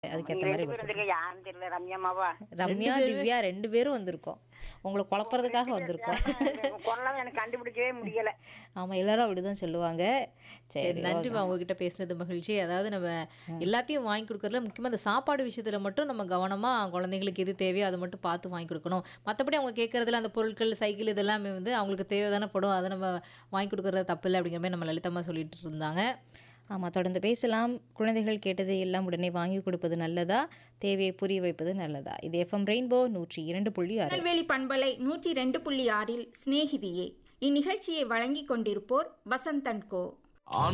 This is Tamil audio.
அதுக்கேற்ற ரெண்டு மாதிரி பேர் கொடுத்துருக்கோம் வந்திருக்க யாருன்னு தெரியல ரம்யாமாவா ரம்யா திவ்யா ரெண்டு பேரும் வந்திருக்கோம் உங்களை குழப்பறதுக்காக வந்திருக்கோம் குரலாம் எனக்கு கண்டுபிடிக்கவே முடியல ஆமாம் எல்லாரும் அப்படிதான் சொல்லுவாங்க சரி சரி நன்றிமா உங்ககிட்ட பேசுனது மகிழ்ச்சி அதாவது நம்ம எல்லாத்தையும் வாங்கி கொடுக்கறதுல முக்கியமாக அந்த சாப்பாடு விஷயத்துல மட்டும் நம்ம கவனமா குழந்தைங்களுக்கு எது தேவையோ அதை மட்டும் பார்த்து வாங்கி கொடுக்கணும் மற்றபடி அவங்க கேட்கறதுல அந்த பொருட்கள் சைக்கிள் இதெல்லாமே வந்து அவங்களுக்கு தேவைதானே படும் அதை நம்ம வாங்கி கொடுக்கறது தப்பு இல்லை அப்படிங்கிற மாதிரி நம்ம லலிதம்மா சொல்லிட்டு இருந்தாங்க ஆமாம் தொடர்ந்து பேசலாம் குழந்தைகள் கேட்டதை எல்லாம் உடனே வாங்கி கொடுப்பது நல்லதா தேவையை புரிய வைப்பது நல்லதா இது எஃப்எம் ரெயின்போ நூற்றி இரண்டு புள்ளி ஆறு திருநெல்வேலி பண்பலை நூற்றி ரெண்டு புள்ளி ஆறில் சிநேகிதியே இந்நிகழ்ச்சியை வழங்கிக் கொண்டிருப்போர் வசந்தன் கோ